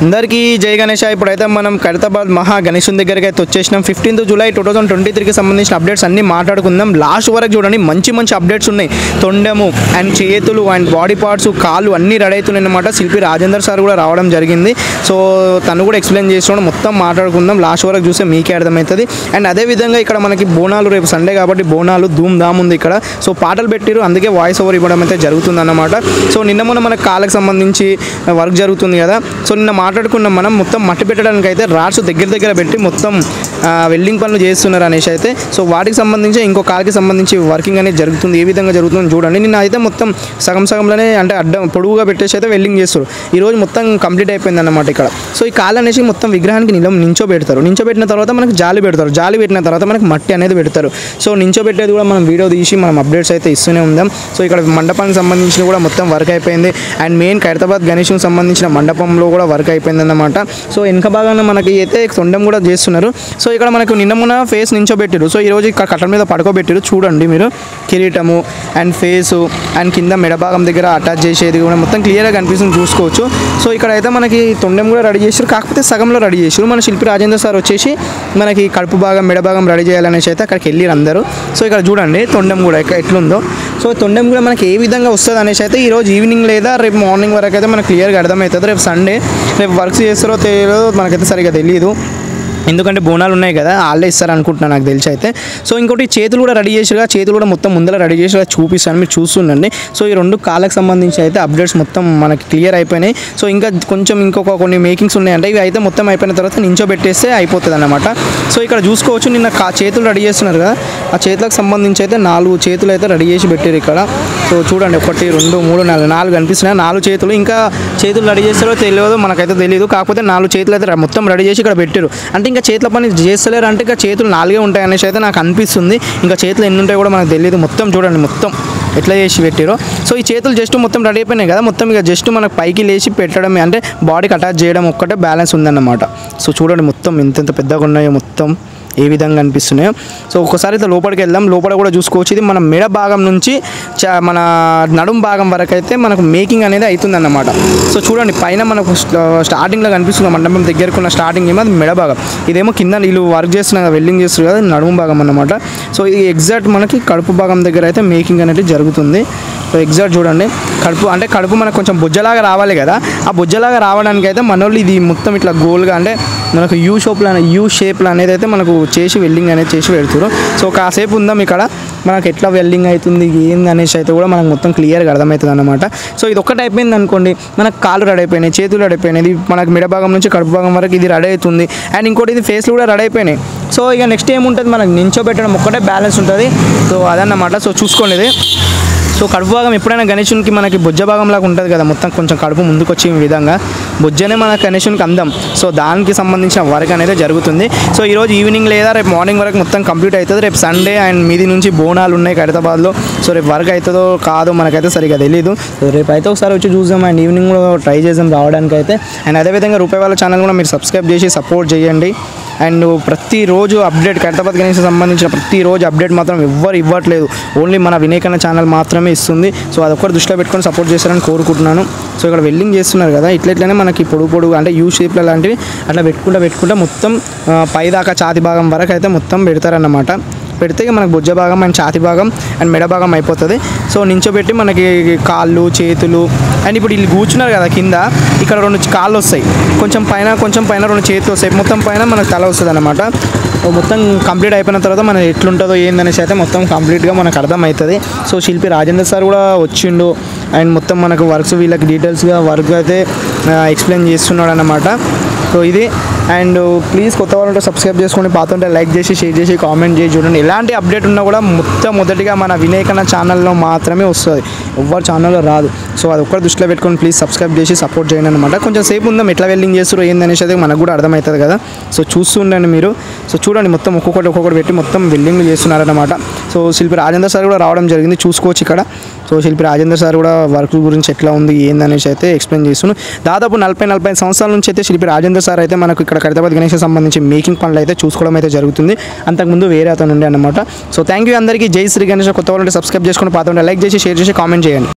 అందరికీ జై గణేష ఇప్పుడైతే మనం ఖైరతాబాద్ మహా గణేశుని దగ్గరికి అయితే వచ్చేసినాం fifteenth July two thousand twenty త్రీకి సంబంధించిన అప్డేట్స్ అన్ని మాట్లాడుకుందాం లాస్ట్ వరకు చూడండి మంచి మంచి అప్డేట్స్ ఉన్నాయి తొండెము అండ్ చేతులు అండ్ బాడీ పార్ట్స్ కాళ్ళు అన్నీ రెడీ అవుతున్నాయి అనమాట శిల్పి రాజేందర్ సార్ కూడా రావడం జరిగింది సో తను కూడా ఎక్స్ప్లెయిన్ చేస్తున్నాడు మొత్తం మాట్లాడుకుందాం లాస్ట్ వరకు చూస్తే మీకే అర్థమవుతుంది అండ్ అదే విధంగా ఇక్కడ మనకి బోనాలు రేపు సండే కాబట్టి బోనాలు ధూమ్ ధామ్ ఉంది ఇక్కడ సో పాటలు పెట్టిరు అందుకే వాయిస్ ఓవర్ ఇవ్వడం అయితే జరుగుతుంది అన్నమాట సో నిన్న మొన్న మనకు కాళ్ళకి సంబంధించి వర్క్ జరుగుతుంది కదా సో నిన్న మాట్లాడుకున్నాం మనం మొత్తం మట్టి పెట్టడానికి అయితే రాడ్స్ దగ్గర దగ్గర పెట్టి మొత్తం వెల్డింగ్ పనులు చేస్తున్నారు అనేసి అయితే సో వాటికి సంబంధించి ఇంకో కాలుకి సంబంధించి వర్కింగ్ అనేది జరుగుతుంది ఏ విధంగా జరుగుతుందో చూడండి నిన్న అయితే మొత్తం సగం సగంలోనే అంటే అడ్డం పొడుగుగా పెట్టేసి అయితే వెల్డింగ్ చేస్తారు ఈ రోజు మొత్తం కంప్లీట్ అయిపోయింది అన్నమాట ఇక్కడ సో ఈ కాలు అనేసి మొత్తం విగ్రహానికి నిలం నించో పెడతారు నించో పెట్టిన తర్వాత మనకి జాలి పెడతారు జాలి పెట్టిన తర్వాత మనకి మట్టి అనేది పెడతారు సో నించో పెట్టేది కూడా మనం వీడియో తీసి మనం అప్డేట్స్ అయితే ఇస్తూనే ఉందాం సో ఇక్కడ మండపానికి సంబంధించిన కూడా మొత్తం వర్క్ అయిపోయింది అండ్ మెయిన్ ఖైరతాబాద్ గణేష్కి సంబంధించిన మండపంలో కూడా వర్క్ అయిపోయింది అన్నమాట సో వెనక భాగాన మనకి అయితే తొండం కూడా చేస్తున్నారు సో ఇక్కడ మనకు నిన్న మొన్న ఫేస్ నించోబెట్టారు సో ఈరోజు ఇక్కడ కట్టల మీద పడుకోబెట్టారు చూడండి మీరు కిరీటము అండ్ ఫేసు అండ్ కింద మెడభాగం దగ్గర అటాచ్ చేసేది కూడా మొత్తం క్లియర్గా కనిపిస్తుంది చూసుకోవచ్చు సో ఇక్కడ అయితే మనకి తొండం కూడా రెడీ చేశారు కాకపోతే సగంలో రెడీ చేశారు మన శిల్పి రాజేంద్ర సార్ వచ్చేసి మనకి కడుపు భాగం మెడ భాగం రెడీ చేయాలనేసి అయితే అక్కడికి వెళ్ళారు అందరూ సో ఇక్కడ చూడండి తొండం కూడా ఎక్క- ఎట్లుందో సో తొండం కూడా మనకి ఏ విధంగా వస్తుంది అనేసి అయితే ఈరోజు ఈవినింగ్ లేదా రేపు మార్నింగ్ వరకు అయితే మనకు క్లియర్గా అర్థమవుతుంది రేపు సండే రేపు వర్క్స్ చేస్తారో తెలియదో మనకైతే సరిగా తెలియదు ఎందుకంటే బోనాలు ఉన్నాయి కదా వాళ్ళే ఇస్తారు అనుకుంటున్నాను నాకు తెలిసి అయితే సో ఇంకోటి చేతులు కూడా రెడీ చేసిగా చేతులు కూడా మొత్తం ముందర రెడీ చేసి చూపిస్తాను మీరు చూస్తుండండి సో ఈ రెండు కాళ్ళకి సంబంధించి అయితే అప్డేట్స్ మొత్తం మనకి క్లియర్ అయిపోయినాయి సో ఇంకా కొంచెం ఇంకొక కొన్ని మేకింగ్స్ ఉన్నాయంటే ఇవి అయితే మొత్తం అయిపోయిన తర్వాత నించో పెట్టేస్తే అయిపోతుంది అనమాట సో ఇక్కడ చూసుకోవచ్చు నిన్న కా చేతులు రెడీ చేస్తున్నారు కదా ఆ చేతులకు సంబంధించి అయితే నాలుగు చేతులు అయితే రెడీ చేసి పెట్టారు ఇక్కడ సో చూడండి ఒకటి రెండు మూడు నాలుగు నాలుగు కనిపిస్తున్నాయి నాలుగు చేతులు ఇంకా చేతులు రెడీ చేస్తారో తెలియదు మనకైతే తెలియదు కాకపోతే నాలుగు చేతులు అయితే మొత్తం రెడీ చేసి ఇక్కడ పెట్టారు అంటే ఇంకా చేతుల పని చేస్తలేరు అంటే ఇంకా చేతులు నాలుగే ఉంటాయి అనేసి అయితే నాకు అనిపిస్తుంది ఇంకా చేతులు ఎన్ని ఉంటాయో కూడా మనకు తెలియదు మొత్తం చూడండి మొత్తం ఎట్లా చేసి పెట్టారో సో ఈ చేతులు జస్ట్ మొత్తం రెడీ అయిపోయినాయి కదా మొత్తం ఇక జస్ట్ మనకు పైకి లేచి పెట్టడమే అంటే బాడీకి అటాచ్ చేయడం ఒక్కటే బ్యాలెన్స్ ఉందన్నమాట సో చూడండి మొత్తం ఎంత ఎంత పెద్దగా ఉన్నాయో మొత్తం ఏ విధంగా అనిపిస్తున్నాయో సో ఒకసారి అయితే లోపలికి వెళ్దాం లోపల కూడా చూసుకోవచ్చు ఇది మన మెడ భాగం నుంచి చ- మన నడుం భాగం వరకు అయితే మనకు మేకింగ్ అనేది అవుతుందన్నమాట సో చూడండి పైన మనకు స్ట- స్టార్టింగ్లో కనిపిస్తుంది మండపం దగ్గరకు ఉన్న స్టార్టింగ్ ఏమో అది మెడ భాగం ఇదేమో కింద వీళ్ళు వర్క్ చేస్తున్న వెల్డింగ్ చేస్తారు కదా ఇది నడుము భాగం అన్నమాట సో ఇది ఎగ్జాక్ట్ మనకి కడుపు భాగం దగ్గర అయితే మేకింగ్ అనేది జరుగుతుంది సో ఎగ్జాక్ట్ చూడండి కడుపు అంటే కడుపు మనకు కొంచెం బుజ్జలాగా రావాలి కదా ఆ బుజ్జలాగా రావడానికి అయితే మనోళ్ళు ఇది మొత్తం ఇట్లా గోల్గా అంటే మనకు యూ షేప్లో యూ షేప్లో అనేది అయితే మనకు చేసి వెల్డింగ్ అనేది చేసి పెడుతున్నారు సో కాసేపు ఉందాం ఇక్కడ మనకు ఎట్లా వెల్డింగ్ అవుతుంది ఏంది అనేసి అయితే కూడా మనకు మొత్తం క్లియర్గా అర్థమవుతుంది అనమాట సో ఇది ఒక్కటి అయిపోయింది అనుకోండి మనకు కాళ్ళు రెడీ అయిపోయినాయి చేతులు రెడీ అయిపోయినాయి ఇది మనకు మిడ భాగం నుంచి కడుపు భాగం వరకు ఇది రెడీ అవుతుంది అండ్ ఇంకోటి ఇది ఫేస్లు కూడా రెడీ అయిపోయినాయి సో ఇక నెక్స్ట్ ఏముంటుంది మనకు నించోబెట్టడం ఒక్కటే బ్యాలెన్స్ ఉంటుంది సో అదన్నమాట సో చూసుకోండి ఇది సో కడుపు భాగం ఎప్పుడైనా గణేశునికి మనకి బొజ్జ భాగం లాగా ఉంటుంది కదా మొత్తం కొంచెం కడుపు ముందుకు వచ్చే విధంగా బొజ్జనే మన గణేశునికి అందం సో దానికి సంబంధించిన వర్క్ అనేది జరుగుతుంది సో ఈరోజు ఈవినింగ్ లేదా రేపు మార్నింగ్ వరకు మొత్తం కంప్లీట్ అవుతుంది రేపు సండే అండ్ మీది నుంచి బోనాలు ఉన్నాయి ఖైరతాబాద్లో సో రేపు వర్క్ అవుతుందో కాదో మనకైతే సరిగా తెలియదు సో రేపు అయితే ఒకసారి వచ్చి చూద్దాం అండ్ ఈవినింగ్ కూడా ట్రై చేద్దాం రావడానికి అయితే అండ్ అదేవిధంగా రూపాయి వాళ్ళ ఛానల్ కూడా మీరు సబ్స్క్రైబ్ చేసి సపోర్ట్ చేయండి అండ్ ప్రతిరోజు అప్డేట్ ఖైరతాబాద్ గణేష్ సంబంధించిన ప్రతిరోజు అప్డేట్ మాత్రం ఎవ్వరు ఇవ్వట్లేదు ఓన్లీ మన వినేకన్న ఛానల్ మాత్రమే ఇస్తుంది సో అదొక్కటి దృష్టిలో పెట్టుకొని సపోర్ట్ చేస్తారని కోరుకుంటున్నాను సో ఇక్కడ వెల్డింగ్ చేస్తున్నారు కదా ఇట్లా ఇట్లనే మనకి పొడుగు పొడుగు అంటే యూ షేప్లో లాంటివి అట్లా పెట్టుకుంటా పెట్టుకుంటా మొత్తం ఆ, పైదాకా ఛాతి భాగం వరకు అయితే మొత్తం పెడతారన్నమాట పెడితే ఇక మనకు బుజ్జ భాగం అండ్ ఛాతి భాగం అండ్ మెడ భాగం అయిపోతుంది సో నించోబెట్టి మనకి కాళ్ళు చేతులు అండ్ ఇప్పుడు వీళ్ళు కూర్చున్నారు కదా కింద ఇక్కడ రెండు కాళ్ళు వస్తాయి కొంచెం పైన కొంచెం పైన రెండు చేతులు వస్తాయి మొత్తం పైన మనకు తల వస్తుంది అనమాట మొత్తం కంప్లీట్ అయిపోయిన తర్వాత మనం ఎట్లుంటుందో ఏందనేసి అయితే మొత్తం కంప్లీట్గా మనకు అర్థమవుతుంది సో శిల్పి రాజేంద్ర సార్ కూడా వచ్చిండు అండ్ మొత్తం మనకు వర్క్స్ వీళ్ళకి డీటెయిల్స్గా వర్క్ అయితే ఎక్స్ప్లెయిన్ చేస్తున్నాడు అనమాట సో ఇది అండ్ ప్లీజ్ కొత్త వాళ్ళు ఉంటే సబ్స్క్రైబ్ చేసుకోండి పాత ఉంటే లైక్ చేసి షేర్ చేసి కామెంట్ చేసి చూడండి ఎలాంటి అప్డేట్ ఉన్నా కూడా మొత్తం మొదటిగా మన వినేకన్న ఛానల్లో మాత్రమే వస్తుంది ఎవరి ఛానల్లో రాదు సో అది ఒక్కటి దృష్టిలో పెట్టుకొని ప్లీజ్ సబ్స్క్రైబ్ చేసి సపోర్ట్ చేయండి అనమాట కొంచెం సేపు ఉందాం ఎట్లా వెల్డింగ్ చేస్తారో ఏందనేసి అయితే మనకు కూడా అర్థమవుతుంది కదా సో చూస్తుండండి మీరు సో చూడండి మొత్తం ఒక్కొక్కటి ఒక్కొక్కటి పెట్టి మొత్తం వెల్డింగ్ చేస్తున్నారన్నమాట సో శిల్పి రాజేంద్ర సార్ కూడా రావడం జరిగింది చూసుకోవచ్చు ఇక్కడ సో శిల్పి రాజేంద్ర సార్ కూడా వర్క్ గురించి ఎట్లా ఉంది ఏందనేసి అయితే ఎక్స్ప్లెయిన్ చేస్తున్నాను దాదాపు నలభై నలభై సంవత్సరాల నుంచి అయితే శిల్పి రాజేంద్ర సార్ అయితే మనకు ఇక్కడ ఖైరతాబాద్ గణేష్ సంబంధించి మేకింగ్ పనులు అయితే చూసుకోవడం అయితే జరుగుతుంది అంతకుముందు వేరే అతను ఉండే అనమాట సో థ్యాంక్ యూ అందరికీ జై శ్రీ గణేష్ కొత్త వాళ్ళంటే సబ్స్క్రైబ్ చేసుకుని పాత ఉంటే లైక్ చేసి షేర్ చేసి కామెంట్ చేయండి